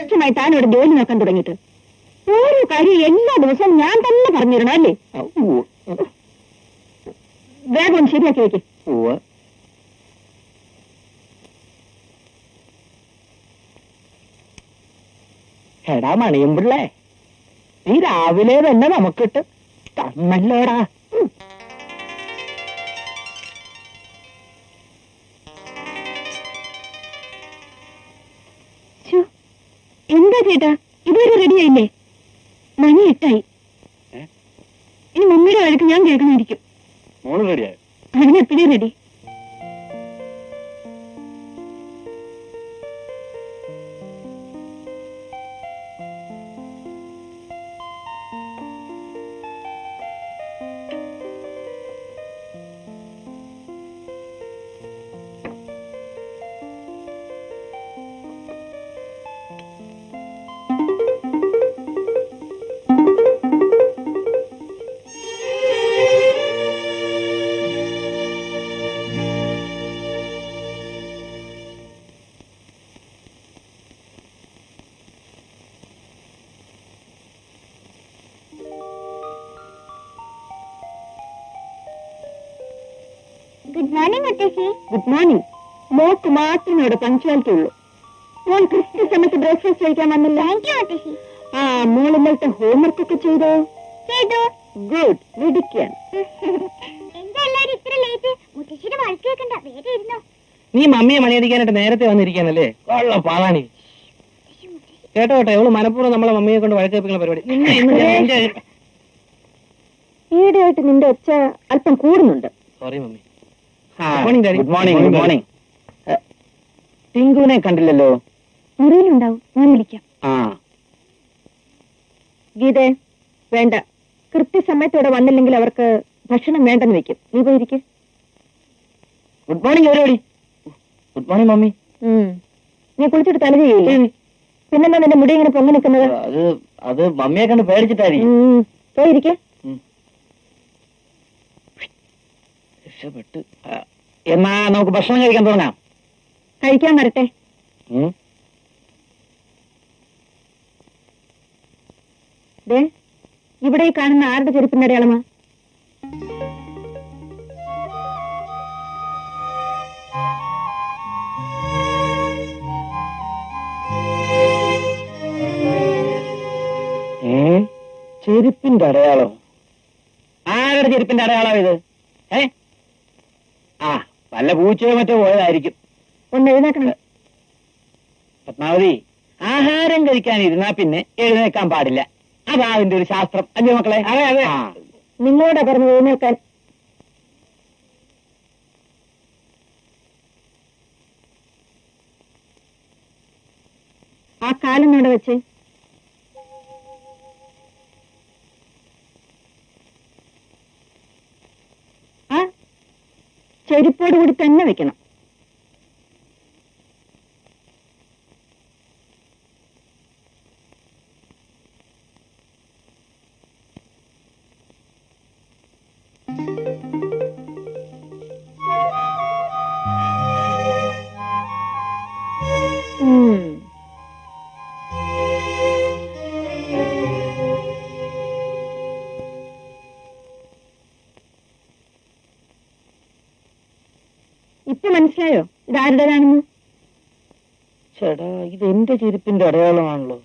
വർഷമായി താൻ ഇവിടെ ജോലി നോക്കാൻ തുടങ്ങിയിട്ട് ഓരോ കാര്യം എല്ലാ ദിവസവും ഞാൻ തന്നെ പറഞ്ഞു തരണം അല്ലേ വേഗം ഒന്ന് ശരിയാക്കി വെക്ക് എടാ മണിയുമ്പിള്ളേ നീ രാവിലെ തന്നെ നമുക്കിട്ട് തന്നല്ലോടാ ഉം. ശ്ശോ, എന്താ ചേട്ടാ ഇതുവരെ റെഡിയായില്ലേ മണി എട്ടായി ഏ? ഇനി മമ്മിയുടെ വഴക്ക് ഞാൻ കേൾക്കണമായിരിക്കും മോള് റെഡിയായോ അതിനെപ്പോഴും റെഡി ഗുഡ് മോർണിംഗ് മുത്തശ്ശി ഗുഡ് മോർണിംഗ് മോക്ക് മാത്രമേ ഇവിടെ പങ്ക്ച്വാലിറ്റി ഉള്ളൂ മോൾ കൃത്യ സമയത്ത് ബ്രേക്ക്ഫാസ്റ്റ് കഴിക്കാൻ വന്നില്ല താങ്ക് യു മുത്തശ്ശി ആ മോൾ ഇന്നലത്തെ ഹോംവർക്ക് ഒക്കെ ചെയ്തോ ചെയ്തു ഗുഡ് മിടുക്കിയാണ് എന്താ എല്ലാരും ഇത്ര ലേറ്റ് മുത്തശ്ശിയുടെ വഴക്ക് കേൾക്കണ്ട വേഗം ഇരുന്നോ നീ മമ്മിയെ മണിയടിക്കാനായിട്ട് നേരത്തെ വന്നിരിക്കാനല്ലേ കൊള്ള പാവാണി കേട്ടോ കേട്ടോ ഇവള് മനഃപൂർവ്വം നമ്മളെ മമ്മിയെ കൊണ്ട് വഴക്കേപ്പിക്കുന്ന പരിപാടി നിന്നെ ഇന്ന് ഞാൻ enjoy- ഈയിടെയായിട്ട് നിന്റെ ഒച്ച അല്പം കൂടുന്നുണ്ട് sorry mummy Good morning, Daddy. Good morning good Good morning ടിങ്കുവിനെ കണ്ടില്ലല്ലോ മുറിയിലുണ്ടാവും ഞാൻ വിളിക്കാം ആ ഗീതേ വേണ്ട കൃത്യസമയത്തോടെ വന്നില്ലെങ്കിൽ അവർക്ക് ഭക്ഷണം വേണ്ടെന്ന് വെക്കും നീ പോയിരിക്കും ഗുഡ് മോർണിംഗ് എവരോടി ഗുഡ് മോർണിംഗ് മമ്മി നീ കുളിച്ചിട്ട് തല ചെയ്യില്ലേ പിന്നെന്താ നിന്റെ മുടി ഇങ്ങനെ പൊങ്ങി നിൽക്കുന്നത് അത് അത് മമ്മിയെ കണ്ട് പേടിച്ചിട്ടായിരിക്കും ഉം. പോയിരിക്കെ രക്ഷപ്പെട്ട് ആ, എന്നാ നമുക്ക് ഭക്ഷണം കഴിക്കാൻ തുടങ്ങാം കഴിക്കാൻ വരട്ടെ ഉം. ദേ ഇവിടെ ഈ കാണുന്ന ആരുടെ ചെരുപ്പിന്റെ അടയാളമാ ഏ ചെരുപ്പിന്റെ അടയാളം ആരുടെ ചെരുപ്പിന്റെ അടയാളം ഇത് ഏ ആ വല്ല പൂച്ചയോ മറ്റോ പോയതായിരിക്കും ഒന്ന് എഴുന്നേക്കണം പത്മാവതി ആഹാരം കഴിക്കാൻ ഇരുന്നാ പിന്നെ എഴുന്നേക്കാൻ പാടില്ല അതാ അതിന്റെ ഒരു ശാസ്ത്രം അല്ലേ മക്കളെ അതെ അതെ നിങ്ങളോടാ പറഞ്ഞു എഴുന്നേൽക്കാൻ ആ കാലം ഇവിടെ വെച്ച് ആ ചെരുപ്പോട് കൂടി തന്നെ വെക്കണം ഉം. ഇപ്പൊ മനസ്സിലായോ ഇതാരുടേതാണെന്ന് ചേടാ ഇത് എന്റെ ചെരുപ്പിന്റെ അടയാളമാണല്ലോ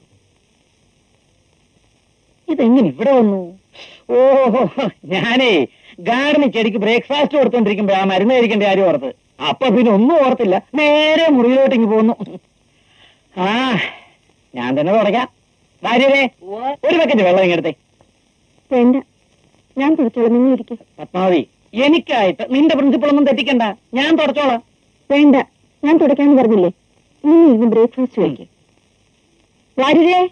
ഇതെങ്ങനെ ഇവിടെ വന്നു ഓഹോ ഞാനേ ഗാർഡന് ചെടിക്ക് ബ്രേക്ക്ഫാസ്റ്റ് കൊടുത്തോണ്ടിരിക്കുമ്പോ ആ മരുന്ന് കഴിക്കേണ്ട കാര്യം ഓർത്ത് അപ്പൊ പിന്നെ ഒന്നും ഓർത്തില്ല നേരെ മുറിയിലോട്ടേക്ക് പോന്നു ആ ഞാൻ തന്നെ തുടയ്ക്കാം ഭാര്യരെ ഒരു ബക്കറ്റ് വെള്ളം ഇങ്ങെടുത്തേ വേണ്ട ഞാൻ തുടച്ചോളാം നിങ്ങൾ ഇരിക്കും പത്മാവതി എനിക്കായിട്ട് നിന്റെ പ്രിൻസിപ്പൾ ഒന്നും തെറ്റിക്കണ്ട ഞാൻ തുടച്ചോളാം വേണ്ട ഞാൻ തുടയ്ക്കാന്ന് പറഞ്ഞില്ലേ നീ ഇന്ന് ബ്രേക്ക്ഫാസ്റ്റ് കഴിക്കും വാര്യരേ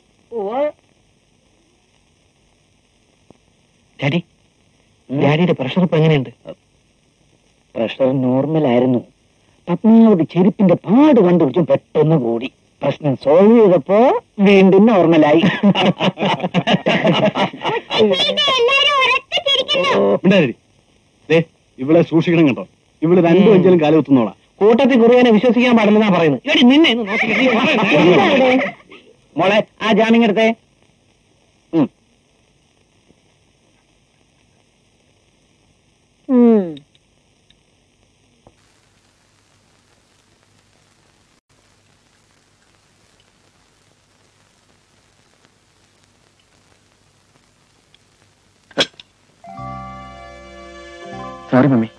ഡാഡി ഡാഡിയുടെ പ്രഷർ ഇപ്പൊ എങ്ങനെയുണ്ട് പ്രഷർ നോർമൽ ആയിരുന്നു പത്മാവതി ചെരുപ്പിന്റെ പാട് കണ്ടുപിടിച്ചും പെട്ടെന്ന് കൂടി പ്രശ്നം സോൾവ് ചെയ്തപ്പോ വീണ്ടും നോർമലായി എല്ലാരും ഉറക്കെ ചിരിക്കുന്നു ഉണ്ടായി ദേ ഇവളെ സൂക്ഷിക്കണം കേട്ടോ ഇവള് രണ്ടു അഞ്ചലും കാലം എത്തുന്നോളാം കൂട്ടത്തിൽ കുറിയാനെ വിശ്വസിക്കാൻ പാടില്ലെന്നാ പറയുന്നത് എടി നിന്നെ ഇന്ന് നോക്കി നീ പറയണ. എന്താ അവിടെ? മോളെ ആ ജാമ്യം എടുത്തേ ഉം. സോറി മമ്മി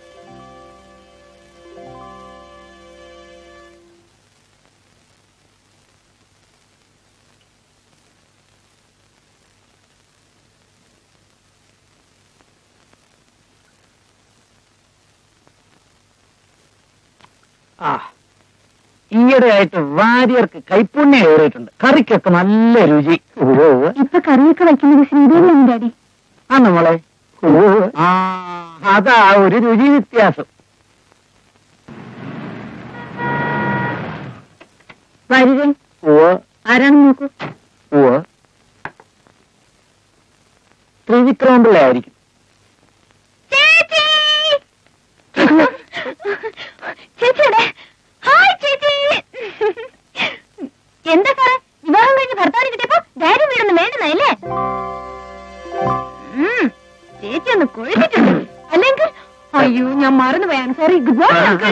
ആ ഈയിടെയായിട്ട് വാര്യർക്ക് കൈപ്പുണ്യം ഏറിയിട്ടുണ്ട് കറിക്കൊക്കെ നല്ല രുചി ഓ ഇപ്പൊ കറിയൊക്കെ വയ്ക്കുന്നത് ശ്രീദേവിയാണ് ഡാഡി ആണോ മോളെ ഓ ആ അതാ ഒരു രുചി വ്യത്യാസം വരുവേ ഓ ആരാണെന്ന് നോക്കൂ ഓ ത്രിവിക്രമം പിള്ളയായിരിക്കും ചേച്ചിയുടെ ഹായ് ചേച്ചി എന്താ സാറേ വിവാഹം കഴിഞ്ഞ് ഭർത്താവിന് കിട്ടിയപ്പോ ഡാഡി വീടൊന്നും വേണ്ടെന്നല്ലേ ചേച്ചി ഒന്ന് കൊഴുത്തിട്ടുണ്ട് അല്ലെങ്കിൽ അയ്യോ ഞാൻ മറന്നു പോയാണ് sorry good morning uncle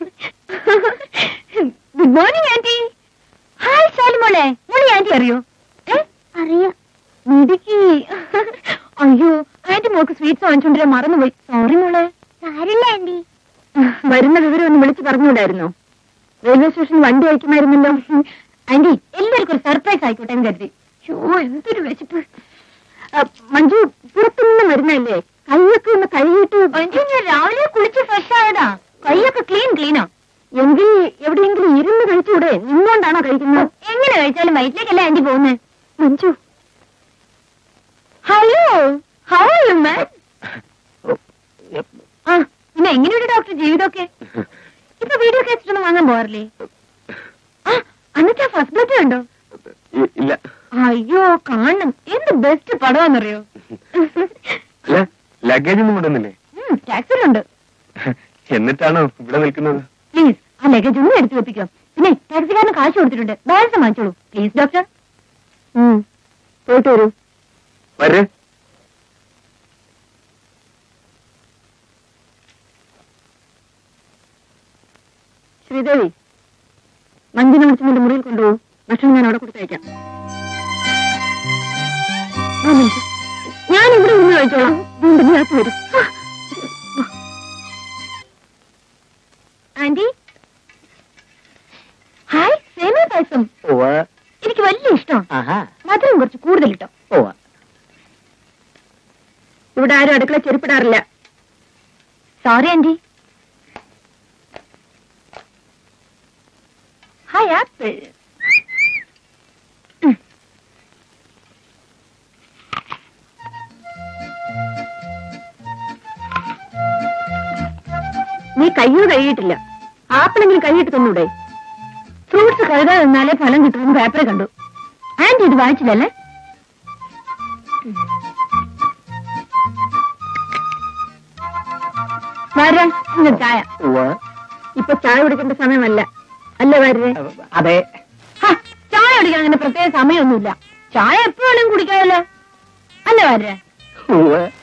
good morning aunty hi ശാലുമോളെ മോളി ആന്റി അറിയോ ഏ അറിയാം മിടുക്കി അയ്യോ ആന്റി മോൾക്ക് സ്വീറ്റ്സ് വാങ്ങിച്ചോണ്ടിരാൻ മറന്നുപോയി സോറി മോളെ സാരില്ല ആന്റി വരുന്ന വിവരം ഒന്ന് വിളിച്ചു പറഞ്ഞുകൂടായിരുന്നോ റെയിൽവേ സ്റ്റേഷനിൽ വണ്ടി അയക്കുമായിരുന്നല്ലോ ആന്റി എല്ലാവർക്കും ഒരു സർപ്രൈസ് ആയിക്കോട്ടെ എന്ന് കരുതി ഷോ എന്തൊരു വിശപ്പ് ആ, മഞ്ജു പുറത്തുനിന്ന് വരുന്നല്ലേ കൈയൊക്കെ ഒന്ന് കഴുകിയിട്ട് മഞ്ജു ഞാൻ രാവിലെ കുളിച്ച് ഫ്രഷ് ആയതാ കൈയൊക്കെ ക്ലീൻ ക്ലീനാ എങ്കിൽ എവിടെയെങ്കിലും ഇരുന്ന് കഴിച്ചുകൂടെ നിന്നുകൊണ്ടാണോ കഴിക്കുന്നത് എങ്ങനെ കഴിച്ചാലും വയറ്റിലേക്കല്ലേ ആന്റി പോകുന്നത് Manju hello how you man ആ പിന്നെ എങ്ങനെയുണ്ട് ഡോക്ടർ ജീവിതമൊക്കെ ഇപ്പൊ വീഡിയോ കേസിട്ടൊന്നും വാങ്ങാൻ പോകാറില്ലേ ആ എന്നിട്ട് ഫസ്റ്റ് ബ്ലഡ് ഉണ്ടോ ഇല്ല അയ്യോ കാണണം എന്ത് ബെസ്റ്റ് പടമാണെന്നറിയോ അല്ല ലഗേജ് ഒന്നും കൊണ്ടുവന്നില്ലേ ടാക്സിലുണ്ട് എന്നിട്ടാണോ ഇവിടെ നിൽക്കുന്നത് പ്ലീസ് ആ ലഗേജ് ഒന്നും എടുത്തു വെപ്പിക്കാം പിന്നെ ടാക്സിക്കാരന് കാശ് കൊടുത്തിട്ടുണ്ട് ബാലൻസ് വാങ്ങിച്ചോളൂ പ്ലീസ് ഡോക്ടർ പോയിട്ട് വരൂ വരെ ശ്രീദേവി മഞ്ജിനെ വിളിച്ച് നിന്റെ മുറിയിൽ കൊണ്ടുപോകും ഭക്ഷണം ഞാൻ അവിടെ കൊടുത്തയക്കാം ആ, മഞ്ജു. ഞാൻ ഇവിടെ നിന്ന് കഴിച്ചോളാം വീണ്ടും നീ അകത്ത് വരും ആന്റി ഹായ് സേമിയ പായസം ഓ എനിക്ക് വലിയ ഇഷ്ടം ആഹാ മധുരം കുറച്ച് കൂടുതൽ ഇട്ടോ ഓ ഇവിടെ ആരും അടുക്കള ചെരുപ്പിടാറില്ല സോറി ആന്റി ഹായ് ആപ്പിൾ നീ കയ്യോ കഴിയിട്ടില്ല ആപ്പിളെങ്കിലും കഴിയിട്ട് തന്നൂടെ ഫ്രൂട്ട്സ് കഴുകാതെ നിന്നാലേ ഫലം കിട്ടുമെന്ന് പേപ്പറിൽ കണ്ടു ആന്റി ഇത് വായിച്ചില്ലല്ലേ വരാൻ ഇന്ന് ചായ ഓ ഇപ്പൊ ചായ കുടിക്കേണ്ട സമയമല്ല അല്ലേ വരേ അതെ ചായ കുടിക്കാൻ അങ്ങനെ പ്രത്യേക സമയമൊന്നുമില്ല ചായ എപ്പോഴും കുടിക്കാമല്ലോ അല്ലേ വരേ ഓ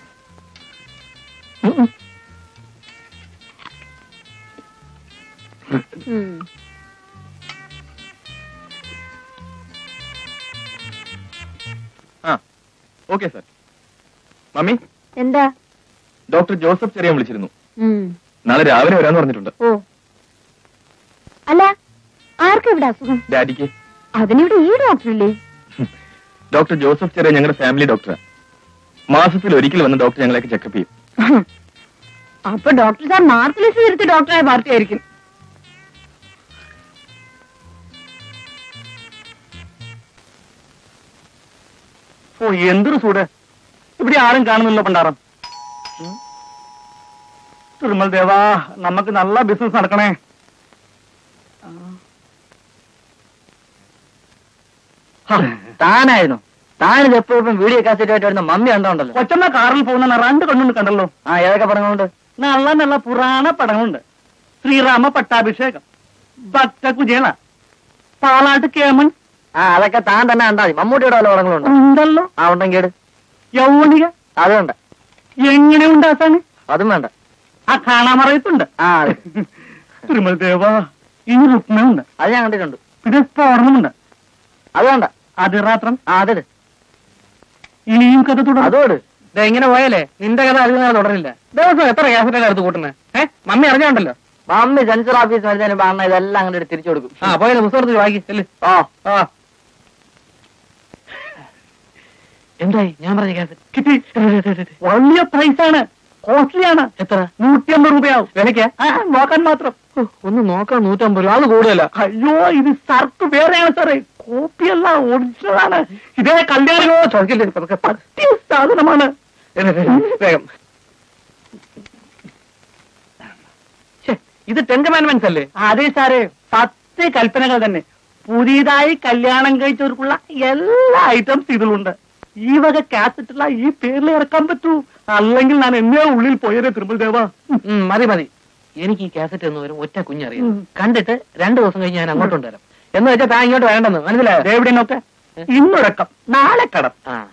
ആ ഓക്കെ സാർ മമ്മി എന്താ ഡോക്ടർ ജോസഫ് ചെറിയാൻ വിളിച്ചിരുന്നു ഉം. നാളെ രാവിലെ വരാന്ന് പറഞ്ഞിട്ടുണ്ട് ഓ അല്ല ആർക്കും ഇവിടെ അസുഖം ഡാഡിക്ക് അതിനിവിടെ ഈ ഡോക്ടറില്ലേ ഡോക്ടർ ജോസഫ് ചെറിയ ഞങ്ങളുടെ ഫാമിലി ഡോക്ടറാണ് മാസത്തിൽ ഒരിക്കൽ വന്ന് ഡോക്ടർ ഞങ്ങളെയൊക്കെ ചെക്കപ്പ് ചെയ്യും അപ്പൊ ഡോക്ടർ സാർ മാർക്ക് ലിസ്റ്റ് എടുത്ത് ഡോക്ടറായ പാർട്ടി ആയിരിക്കും ഓ എന്തൊരു സൂട് ഇവിടെ ആരും കാണുന്നില്ല പണ്ടാറം തിരുമൽ ദേവാ നമുക്ക് നല്ല ബിസിനസ് നടക്കണേ താനായിരുന്നു താനിത് എപ്പോഴും വീഡിയോ കാസറ്റ് ആയിട്ട് വരുന്ന മമ്മി കണ്ടോണ്ടല്ലോ കൊച്ചമ്മ കാറിൽ പോകുന്ന രണ്ട് കണ്ണുണ്ട് കണ്ടല്ലോ ആ ഏതൊക്കെ പടങ്ങളുണ്ട് നല്ല നല്ല പുരാണ പടങ്ങളുണ്ട് ശ്രീരാമ പട്ടാഭിഷേകം ഭക്ത കുചേള പാലാട്ട് കേമൻ ആ അതൊക്കെ താൻ തന്നെ കണ്ടാ മതി മമ്മൂട്ടിയുടെ വല്ല പടങ്ങളുണ്ട് ഉണ്ടല്ലോ ആ ഉണ്ടെങ്കിൽ എടു യൗവനിക അതുണ്ട് എങ്ങനെ ഉണ്ടാക്കാണ് അതും വേണ്ട ആ കാണാമറയത്തുണ്ട് ആ അതെ തിരുമല ദേവ ഇനി രുക്മയുണ്ട് അത് ഞാൻ കണ്ടിട്ടുണ്ട് പിന്നെ സ്ഫോടനമുണ്ട് അത് വേണ്ട അതിറാത്രം ആ അതിട് ഇനിയും കഥ തുടരും അതും ഇട് ഇങ്ങനെ പോയാലേ നിന്റെ കഥ അധികം നാൾ തുടരില്ല ദിവസം എത്ര ഗ്യാസറ്റൊക്കെ എടുത്ത് കൂട്ടുന്നത് ഏഹ് മമ്മി അറിഞ്ഞോണ്ടല്ലോ മമ്മി സെൻസർ ഓഫീസ് വരുന്നതിന് പറഞ്ഞ ഇതെല്ലാം അങ്ങനെ എടുത്ത് തിരിച്ചു കൊടുക്കും ആ പോയാലും പുസ്തകത്തിൽ വായിക്കി ചെല്ല് ഓ ആ എന്തായി ഞാൻ പറഞ്ഞ ഗ്യാസ് കിട്ടി വലിയ പ്രൈസ് ആണ് കോസ്റ്റ്ലി ആണ് എത്ര നൂറ്റി അമ്പത് രൂപയാവും വിലക്ക് നോക്കാൻ മാത്രം ഒന്ന് നോക്കാൻ നൂറ്റമ്പത് രൂപ അത് കൂടുതല അയ്യോ ഇത് സർട്ട് വേറെയാണ് സാറേ കോപ്പിയല്ല ഒറിജിനൽ ആണ് ഇതേ കല്യാണമോ ചോദിക്കില്ലേ പതുക്കെ സത്യ സാധനമാണ് വേഗം ഛെ, ഇത് ടെൻ കമാൻഡ്മെന്റ്സ് അല്ലേ അതെ സാറേ പത്ത് കൽപ്പനകൾ തന്നെ പുതിയതായി കല്യാണം കഴിച്ചവർക്കുള്ള എല്ലാ ഐറ്റംസ് ഇതിലുണ്ട് ഈ വക കാസറ്റുള്ള ഈ പേരിൽ ഇറക്കാൻ പറ്റൂ അല്ലെങ്കിൽ ഞാൻ എന്നേ ഉള്ളിൽ പോയതേ തിരുമൽ ദേവ മതി മതി എനിക്ക് ഈ കാസറ്റ് എന്ന് വരും ഒറ്റ കുഞ്ഞറിയാം കണ്ടിട്ട് രണ്ടു ദിവസം കഴിഞ്ഞ് ഞാൻ അങ്ങോട്ട് വരാം എന്ന് വെച്ചാൽ താൻ ഇങ്ങോട്ട് വേണ്ടെന്ന് മനസ്സിലായോ എവിടെ നോക്കെ ഇന്നുറക്കം നാളെ കടം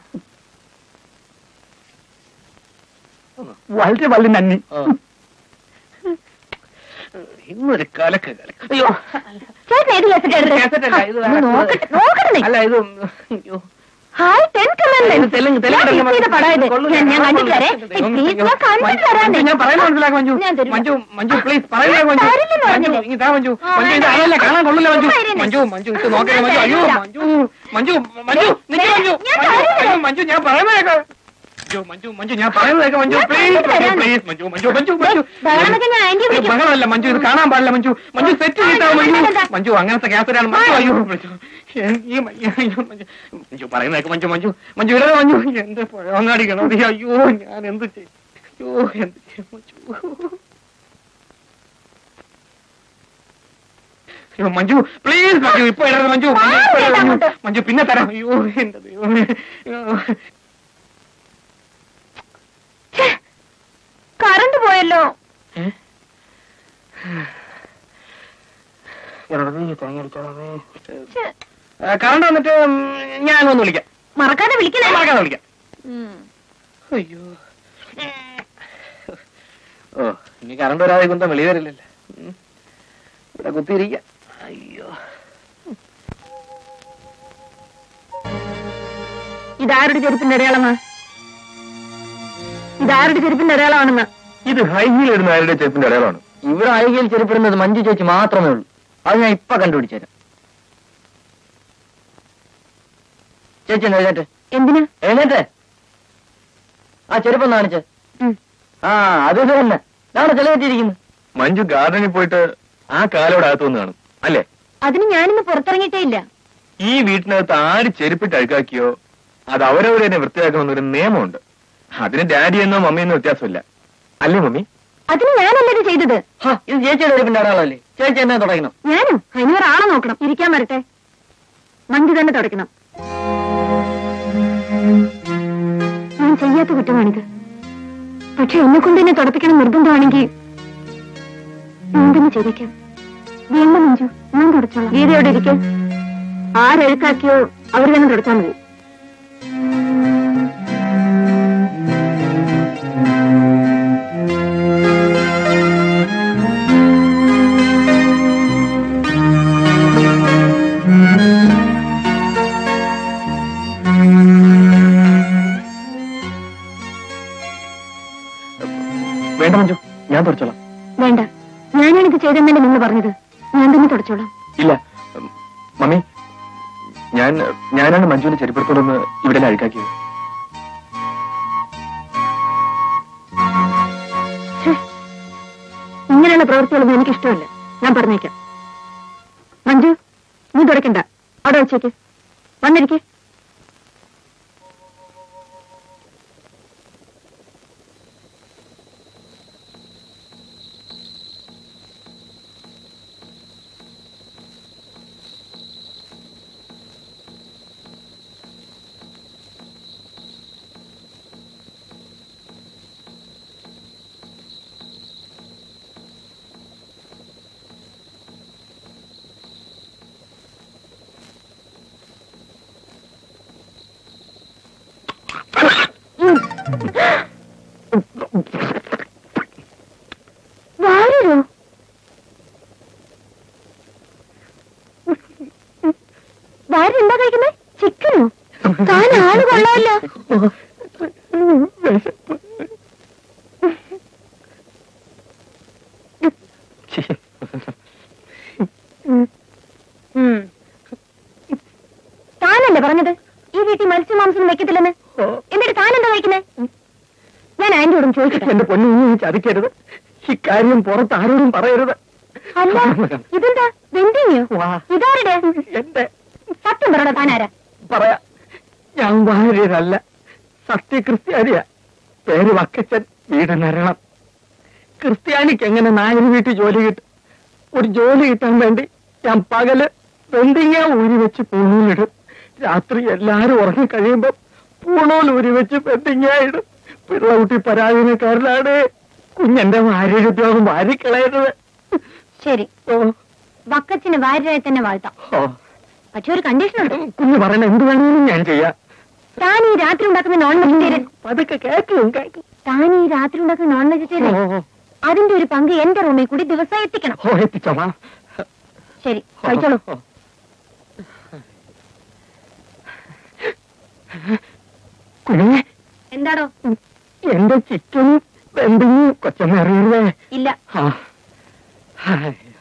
വളരെ വളരെ നന്ദി ഇന്നൊരു കലക്ക് കലക്ക് അയ്യോ ചേട്ടൻ ഏത് ക്ലാസ്സിൽ കാസറ്റ് അല്ല, ഇത് വേറെ- നോക്കട്ടെ നോക്കട്ടെ അല്ല ഇത് അയ്യോ ഹായ് ടെൻ ഇത് തെലുങ്ക് തെലുങ്ക് ഞാൻ മിസ് ചെയ്ത പടം ഇത്. കൊള്ളില്ല. ഞാൻ- ഞാൻ കണ്ടിട്ട് വരാം. കൊള്ളില്ല. Please, ഞാൻ കണ്ടിട്ട് വരാന്നേ. ഞാൻ പറയുന്നത് മനസ്സിലാക്ക് മഞ്ജു ഞാൻ തരില്ല. മഞ്ജു മഞ്ജു പ്ലീസ് പറയുന്നത് മഞ്ജു തരില്ലെന്ന് മഞ്ജു പറഞ്ഞില്ലേ? ഇങ്ങ് താ മഞ്ജു ആ, മഞ്ജു ഇത് വേണ്ട. അതല്ല കാണാൻ കൊള്ളില്ല മഞ്ജു ഞാൻ തരില്ല. മഞ്ജു മഞ്ജു ഇത് നോക്കണേ ഞാൻ മഞ്ജു അയ്യോ തരില്ല. മഞ്ജു മഞ്ജു മഞ്ജു നിക്ക് ഞാൻ- മഞ്ജു ഞാൻ മഞ്ജു, തരില്ല. അയ്യോ മഞ്ജു ഞാൻ പറയുന്നത് കേൾക്ക് അയ്യോ മഞ്ജു മഞ്ജു ഞാൻ പറയുന്നത് കേൾക്ക് മഞ്ജു ഞാൻ പ്ലീസ് കണ്ടിട്ട് മഞ്ജു വരാന്നേ. പ്ലീസ് മഞ്ജു മഞ്ജു മഞ്ജു മഞ്ജു ബഹളമൊക്കെ ഞാൻ ആന്റിയെ ഇത് വിളിക്കും. ബഹളമല്ല മഞ്ജു ഇത് കാണാൻ പാടില്ല മഞ്ജു മഞ്ജു സെറ്റ് ആ, ചെയ്താ ഞാൻ മഞ്ജു കണ്ടതാ. മഞ്ജു അങ്ങനത്തെ ക്യാസറ്റാണ് മഞ്ജു അയ്യോ മഞ്ജു ഈ മ- അയ്യോ മഞ്ജു മഞ്ജു പറയുന്നേക്ക് മഞ്ജു മഞ്ജു മഞ്ജു ഇല്ല മഞ്ജു എന്റെ പഴങ്ങാടി ഗണപതി അയ്യോ ഞാൻ എന്ത് ചെയ്യും അയ്യോ എന്ത് ചെയ്യും മഞ്ജു അയ്യോ മഞ്ജു പ്ലീസ് മഞ്ജു ഇപ്പൊ ഇടരുത് മഞ്ജു മഞ്ജു ഇപ്പൊ ഇടരുത് മഞ്ജു മഞ്ജു പിന്നെ തരാം അയ്യോ എന്റെ ദൈവമേ അയ്യോ. കറണ്ട് പോയല്ലോ ഏ? ഗണപതി, തേങ്ങയടിച്ചോളമേ. ആ, കറണ്ട് വന്നിട്ട് ഉം, ഞാൻ ഒന്ന് വിളിക്കാം മറക്കാതെ വിളിക്കണേ ഞാൻ മറക്കാതെ വിളിക്കാം ഉം. അയ്യോ ഓ ഇനി കറണ്ട് വരാതെ കുന്തം വെളി വരില്ലല്ലോ ഉം. ഇവിടെ കുത്തിയിരിക്കാം അയ്യോ ഇതാരുടെ ചെരുപ്പിന്റെ അടയാളമാ ഇതാരുടെ ചെരുപ്പിന്റെ അടയാളമാണെന്ന് ഇത് ഹൈ ഹീൽ ഇടുന്ന ആരുടെ ചെരുപ്പിന്റെ അടയാളമാണ് ഇവിടെ അഴുകിയിൽ ചെരുപ്പിടുന്നത് മഞ്ജു ചേച്ചി മാത്രമേ ഉള്ളൂ അത് ഞാൻ ഇപ്പൊ കണ്ടുപിടിച്ചു തരാം ചേച്ചി ഒന്ന് എഴുന്നേറ്റ് എന്തിനാ എഴുന്നേറ്റ് ആ ചെരുപ്പൊന്ന് കാണിച്ച് ഉം. ആ അത് ഇത് തന്നെ ഇതാണ് ചെലവെറ്റിയിരിക്കുന്നത് മഞ്ജു ഗാർഡനിൽ പോയിട്ട് ആ കാലോട് അകത്ത് വന്ന് കാണും അല്ലേ അതിന് ഞാനിന്ന് പുറത്തിറങ്ങിയിട്ടേ ഇല്ല ഈ വീട്ടിനകത്ത് ആര് ചെരുപ്പിട്ട് അഴുക്കാക്കിയോ അത് അവരവർ തന്നെ വൃത്തിയാക്കണമെന്നൊരു നിയമമുണ്ട് അതിന് ഡാഡി എന്നോ മമ്മിയെന്നോ വ്യത്യാസമില്ല അല്ലേ മമ്മി അതിന് ഞാനല്ലേ ഇത് ചെയ്തത് ഹാ, ഇത് ചേച്ചിയുടെ ചെരുപ്പിന്റെ അടയാളമല്ലേ ചേച്ചി എന്നെ തുടങ്ങണം ഞാനും അതിന് ഒരാളെ നോക്കണം ഇരിക്കാൻ വരട്ടെ മഞ്ജു തന്നെ തുടയ്ക്കണം ഞാൻ ചെയ്യാത്ത കുറ്റമാണിത് പക്ഷെ എന്നെ കൊണ്ട് എന്നെ തുടപ്പിക്കണം നിർബന്ധമാണെങ്കിൽ ഞാൻ തന്നെ ചെയ്തേക്കാം വേണ്ട മഞ്ജു ഞാൻ തുടച്ചോളാം ഗീതയോടെ ഇരിക്കും ആരെഴുക്കാക്കിയോ അവർ തന്നെ തുടച്ചാൽ മതി വേണ്ട മഞ്ജു ഞാൻ തുടച്ചോളാം വേണ്ട ഞാനാണിത് ചെയ്തെന്നല്ലേ നിങ്ങൾ പറഞ്ഞത് ഞാൻ തന്നെ തുടച്ചോളാം ഇല്ല ഉം, മമ്മി ഞാൻ ഞാനാണ് മഞ്ജുവിനെ ചെരുപ്പെടുത്തോളെന്ന് ഇവിടെ അഴുക്കാക്കിയത് ഛേ, ഇങ്ങനെയുള്ള പ്രവൃത്തികളൊന്നും എനിക്കിഷ്ടമല്ല ഞാൻ പറഞ്ഞേക്കാം മഞ്ജു നീ തുടക്കണ്ട അവിടെ വെച്ചേക്ക് വന്നിരിക്കെ കൊള്ളാമല്ലോ വിശപ്പ്. ഉം. താനല്ലേ പറഞ്ഞത് ഈ വീട്ടിൽ മത്സ്യമാംസം വെക്കത്തില്ലെന്ന് ഓ, എന്നിട്ട് താനെന്താ കഴിക്കുന്നത് ഞാൻ ആന്റിയോടും ചോദിക്കട്ടെ എന്റെ പൊന്നു നീ ചതിക്കരുത് ഇക്കാര്യം പുറത്ത് ആരോടും പറയരുത് അല്ല ഇതെന്താ വെന്തിങ്ങിയോ വാ. ഇതാരുടെ എന്റെ സത്യം പറയണ താനാരാ പറയാ ഞാൻ വാര്യരല്ല സത്യക്രിസ്ത്യാനിയാ പേര് വക്കച്ചൻ വീട് നരണം ക്രിസ്ത്യാനിക്ക് എങ്ങനെ നായർ വീട്ടിൽ ജോലി കിട്ടും ഒരു ജോലി കിട്ടാൻ വേണ്ടി ഞാൻ പകല് വെന്തിങ്ങ ഊരി വെച്ച് പൂണൂലിടും രാത്രി എല്ലാരും ഉറങ്ങി കഴിയുമ്പോ പൂണൂൽ ഊരി വെച്ച് വെന്തിങ്ങ ഇടും പിള്ളകുട്ടി പരാധീനക്കാരനാണ് കുഞ്ഞെന്റെ വാര്യരുദ്യോഗം വാരിക്കളയരുത് ശരി ഓ വക്കച്ചിന് വാര്യരായി തന്നെ വാഴ്ത്താം ഓ പക്ഷെ ഒരു കണ്ടീഷൻ ഉണ്ട് കുഞ്ഞ് പറയണ എന്ത് വേണമെങ്കിലും ഞാൻ ചെയ്യാം താൻ ഈ രാത്രി ഉണ്ടാക്കുന്ന നോൺ വെജിറ്റേറിയൻ പതുക്കെ കേക്കും കേക്കും താൻ ഈ രാത്രി ഉണ്ടാക്കുന്ന നോൺ വെജിറ്റേറിയൻ ഓ, അതിന്റെ ഒരു പങ്ക് എന്റെ റൂമിൽ കൂടി ദിവസം എത്തിക്കണം ഓ എത്തിച്ചോളാം ശരി കഴിച്ചോളൂ കുഞ്ഞെ എന്താടോ എന്റെ ചിക്കനും എന്തെങ്കിലും കൊച്ചമ്മ അറിയരുതേ ഇല്ല ആ ഹായ്